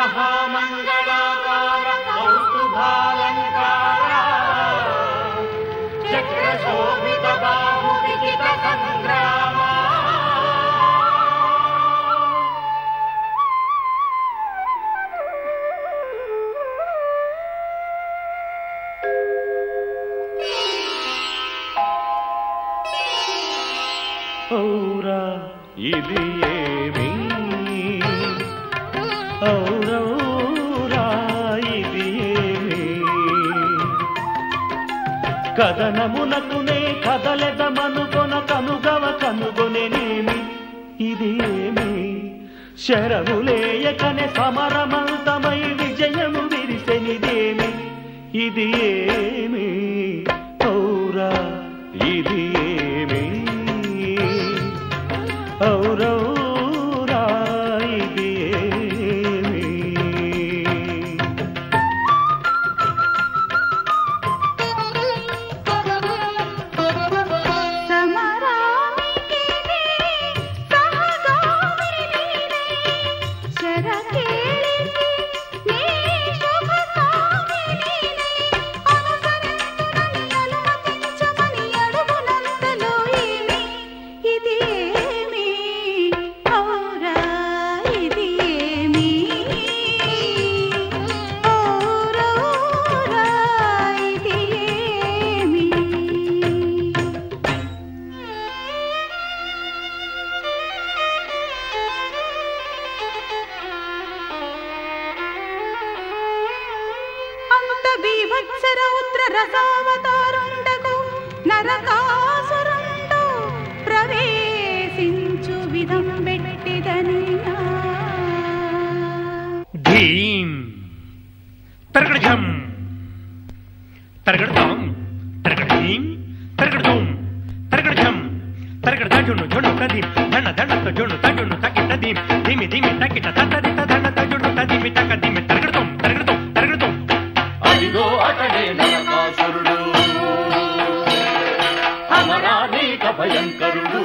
మహామంగళాకార కౌస్తుభాలంకార చక్రశోభిత బాహు విజిత సంగ్రామ ఔరా ఇది ఏమి ఔరౌరా ఇది ఏమి కథనమునకునే కదలెదమనుకొన కనుగవ కనుగొనేమి ఇది ఏమి శరములేయకనే సమరమంతమై విజయము విరిసెనిదేమి ఇది ఏమి ఔరా ఇది ఏమి ఔరౌరా ఇది ఏమి సమరానికినే సహగామినినే శరకేళికి నీ శుభకామినినే అనుసరించునని అనుమతించమని అడుగునంతలో ఏమి ఇది ఏమి ఔరా ఇది ఏమి ఔరౌరా ఇది ఏమి అంత బీభత్సర ఉత్ర రసావతారుండకు నరకాసురుండు ప్రవేశించు విధం పెట్టిదనియా ధీం తరగడజం తరగడతాం తరగడీం తరగడతాం తరగడజం తరగడదా జున్ను జున్ను తదీం ధన ధనతో జున్ను తజున్ను తకి తదీం ధీమి ధీమి తకిట తతరిత ధన తజున్ను తదీమి తక ధీమి తరగడతాం తరగడతాం తరగడతాం అదిగో అతడే నరకాసురుడు అమరానీక భయంకరుడు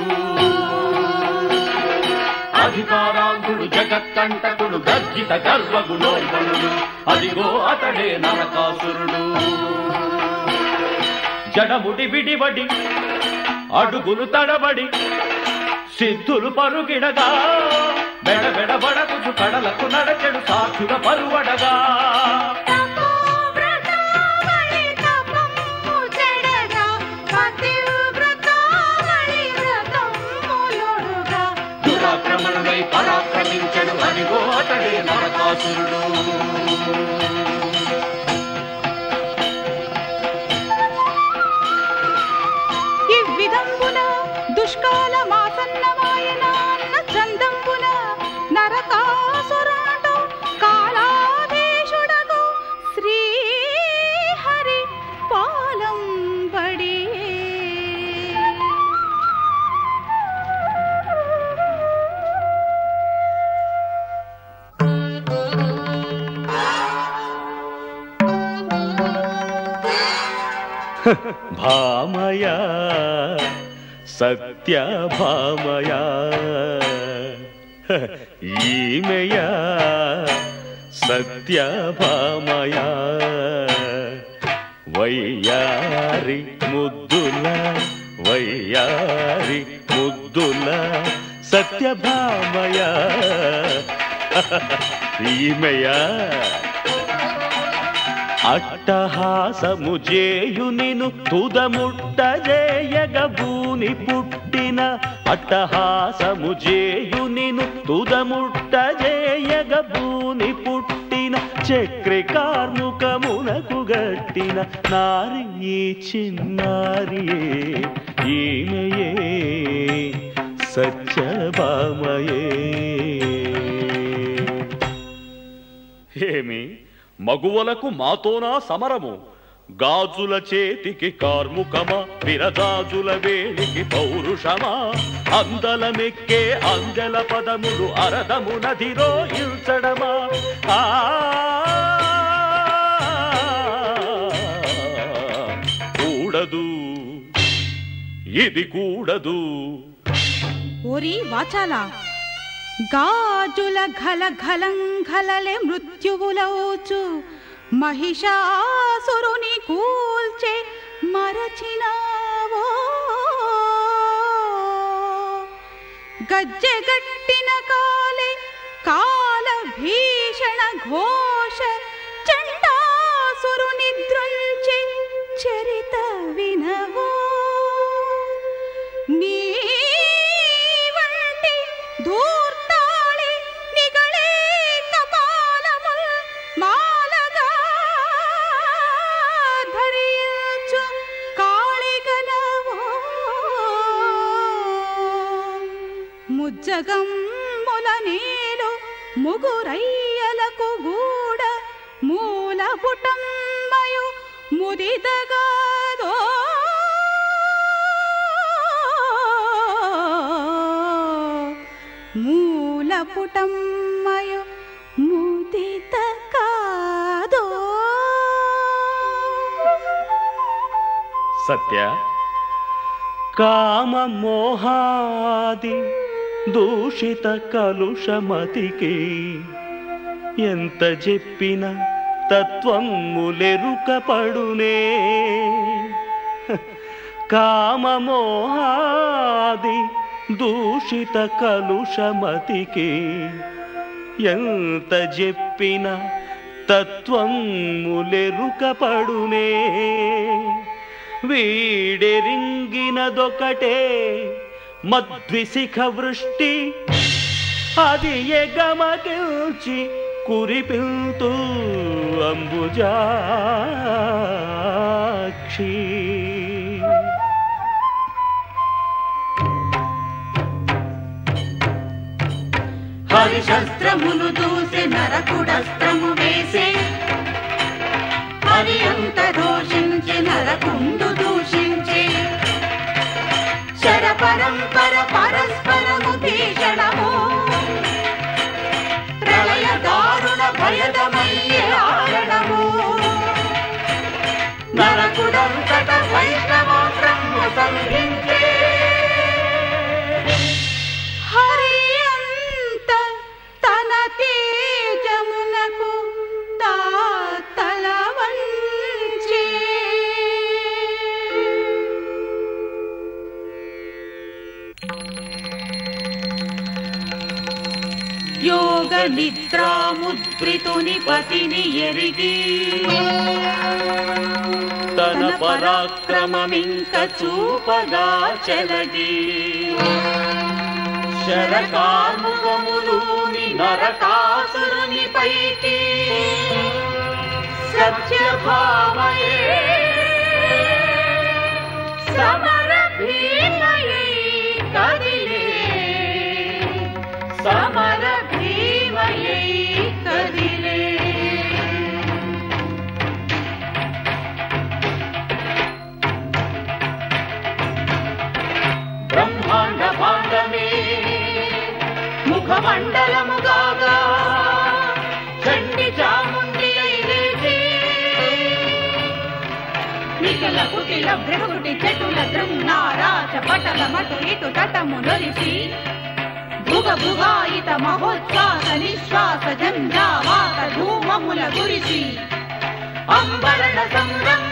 అధికారాంధుడు జగత్కంటకుడు గర్జిత గర్వగుణోర్వణుడు అదిగో అతడే నరకాసురుడు జడముడి విడివడి అడుగులు తడబడి సిద్ధులు పరుగిడగా బెడబెడబడకుచు కడలకు నడచెడు సాక్షుల పరువడగా తపోవ్రతావళి తపమ్ము చెడగా, పతివ్రతావళి వ్రతమ్ములొడుగా. దురాక్రమణమై పరాక్రమించడు అదిగో అతడే నరకాసురుడు ఇవ్విధంబున దుష్కాలమాసన్నమాయన అన్న చందంబున నరకాసురుడు కాలాధీశుడగు శ్రీహరి పాలంబడి భామయ సత్య భామయ ఈమెయ సత్య భామయ వయ్యారి ముద్దుల వయ్యారి ముద్దుల సత్యభామయ ఈమెయ అట్టహాసము చేయు నిను తుదముట్టజేయగ భూని పుట్టిన అట్టహాసము చేయు నిను తుదముట్టజేయగ భూని పుట్టిన చక్రి కార్ముకమునకు గట్టిన నారి ఈ చిన్నారియే ఈమెయే సత్యభామయే ఏమి మగువలకు మాతోనా సమరము గాజుల చేతికి కార్ముకమా విరజాజుల వేలికి పౌరుషమా అందలమెక్కే అందెల పదములు అరదము నదిరో ఇల్చడమా ఆ కూడదు ఇది కూడదు ఓరి వాచాలా గాజుల ఘల ఘలంఘలలే మృత్యువులవుచు మహిషాసురుని కూల్చే మరచినావో గజ్జెగట్టిన కాలే కాల భీషణ ఘోష చండాసురుని దృంచి చరిత వినవో నీ వంటి ధూర్తాళి నిగళే కపాలముల్ మాలగా ధరించు కాళిగనవో ముజ్జగమ్ముల నీలు ముగురయ్యలకు గూడ మూల పుటమ్మయు ముదిదగాదో మూల పుటమ్మయు ముదిత కాదో సత్య కామమోహాది దూషిత కలుషమతికి ఎంత చెప్పిన తత్వములెరుక పడునే కామమోహాది దూషిత కలుషమతికి ఎంత చెప్పిన తత్వములెరుక పడునే వీడెరింగినదొకటే మద్విశిఖ వృష్టి అది ఎగమకిల్చి కురిపిల్తూ అంబుజాక్షి హరిశస్త్రములు దూసే నరకుడస్త్రము వేసే హరి అంత రోషించి నరకుండు దూషించే శర పరంపర పరస్పరము భీషణము ప్రళయ దారుణ భయదమయ్యే ఆరణము నరకుడంతట వైష్ణవాశ్రము సంధించే హరి అంత తన తేజమునకు తా తల వంచే యోగ నిద్రాముద్రితుని పతిని ఎరిగి తన పరాక్రమమింక చూపగా చెలగి శరకాముఖములుని నరకాసురుని పైకి సత్యభామయే సమర భీమయే కదిలే సమర భీమయే కదిలే బ్రహ్మాండ భాండమే ముఖమండలముగాగా చండి చాముండి అయిలేచి నికల కుటిల భృగుటి చెటుల దృంనారాచ పటల మటు ఇటు తటము నొలిచి భుగ భుగాయిత మహోచ్ఛ్వాస నిశ్వాస జంజావాత ధూమముల గురిచి అంబరణ సంరంభ